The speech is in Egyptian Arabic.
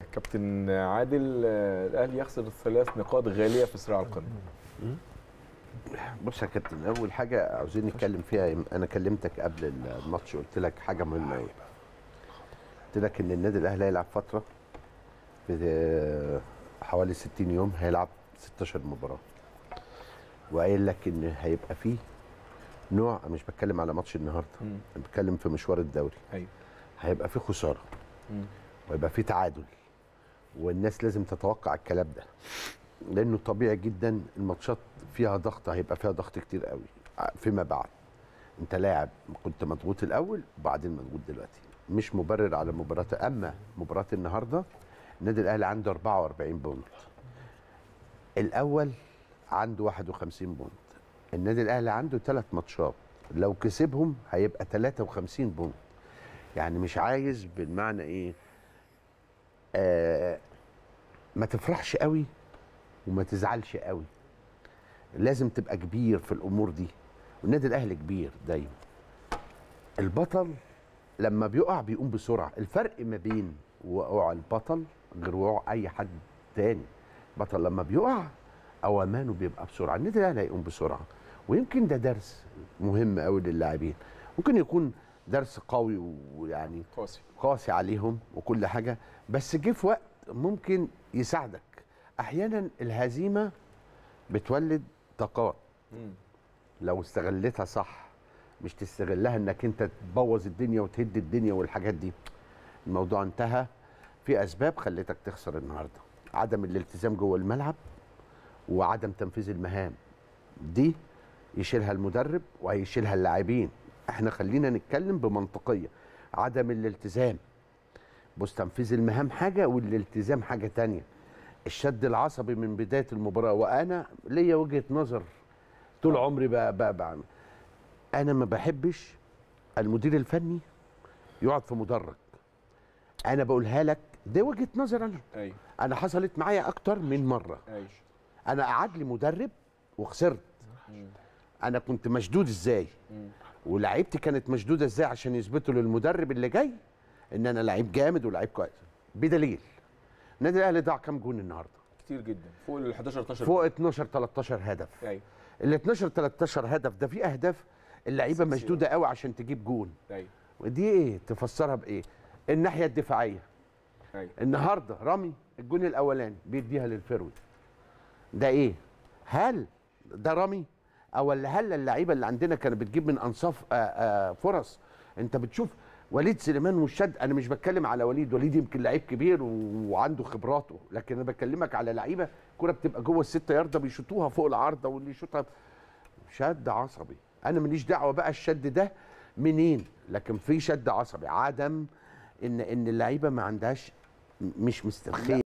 كابتن عادل آه، الاهلي يخسر ثلاث نقاط غاليه في صراع القمه بص يا كابتن اول حاجه عاوزين نتكلم فيها انا كلمتك قبل الماتش قلت لك حاجه مهمه قوي قلت لك ان النادي الاهلي هيلعب فتره في حوالي 60 يوم هيلعب 16 مباراه وقايل لك ان هيبقى فيه نوع أنا مش بتكلم على ماتش النهارده مم. انا بتكلم في مشوار الدوري ايوه هيبقى فيه خساره مم. ويبقى فيه تعادل والناس لازم تتوقع الكلام ده لانه طبيعي جدا الماتشات فيها ضغط هيبقى فيها ضغط كتير قوي فيما بعد انت لاعب كنت مضغوط الاول وبعدين مضغوط دلوقتي مش مبرر على مباراه اما مباراه النهارده النادي الاهلي عنده 44 بونت الاول عنده 51 بونت النادي الاهلي عنده ثلاث ماتشات لو كسبهم هيبقى 53 بونت يعني مش عايز بالمعنى ايه آه ما تفرحش قوي وما تزعلش قوي لازم تبقى كبير في الامور دي والنادي الاهلي كبير دايما البطل لما بيقع بيقوم بسرعه الفرق ما بين وقوع البطل غير وقوع اي حد تاني البطل لما بيقع اوامانه بيبقى بسرعه النادي الاهلي هيقوم بسرعه ويمكن ده درس مهم قوي للاعبين ممكن يكون درس قوي ويعني قاسي قاسي عليهم وكل حاجه بس جه في وقت ممكن يساعدك احيانا الهزيمه بتولد طاقات مم. لو استغلتها صح مش تستغلها انك انت تبوظ الدنيا وتهد الدنيا والحاجات دي الموضوع انتهى في اسباب خلتك تخسر النهارده عدم الالتزام جوه الملعب وعدم تنفيذ المهام دي يشيلها المدرب وهيشيلها اللاعبين احنا خلينا نتكلم بمنطقيه عدم الالتزام بص تنفيذ المهام حاجه والالتزام حاجه تانية الشد العصبي من بدايه المباراه وانا ليا وجهه نظر طول عمري بقى بقى بعمل انا ما بحبش المدير الفني يقعد في مدرج انا بقولها لك دي وجهه نظر انا ايوه انا حصلت معايا اكتر من مره ايوه انا قعد لي مدرب وخسرت مم. انا كنت مشدود ازاي مم. ولعيبتي كانت مشدوده ازاي عشان يثبتوا للمدرب اللي جاي ان انا لعيب جامد ولعيب كويس بدليل النادي الاهلي ضاع كام جون النهارده كتير جدا فوق ال 11 12 فوق 12 13 هدف ايوه ال 12 13 هدف ده في اهداف اللعيبه أساسية. مشدوده قوي عشان تجيب جون ايوه ودي ايه تفسرها بايه الناحيه الدفاعيه ايوه النهارده رامي الجون الاولاني بيديها للفيرود ده ايه هل ده رامي او ولا هل اللعيبه اللي عندنا كانت بتجيب من انصاف آآ آآ فرص انت بتشوف وليد سليمان والشد انا مش بتكلم على وليد وليد يمكن لعيب كبير و- وعنده خبراته لكن انا بكلمك على لعيبه كرة بتبقى جوه الستة ياردة بيشوطوها فوق العارضه واللي يشوطها شد عصبي انا ماليش دعوه بقى الشد ده منين لكن في شد عصبي عدم ان ان اللعيبه ما عندهاش مش مسترخيه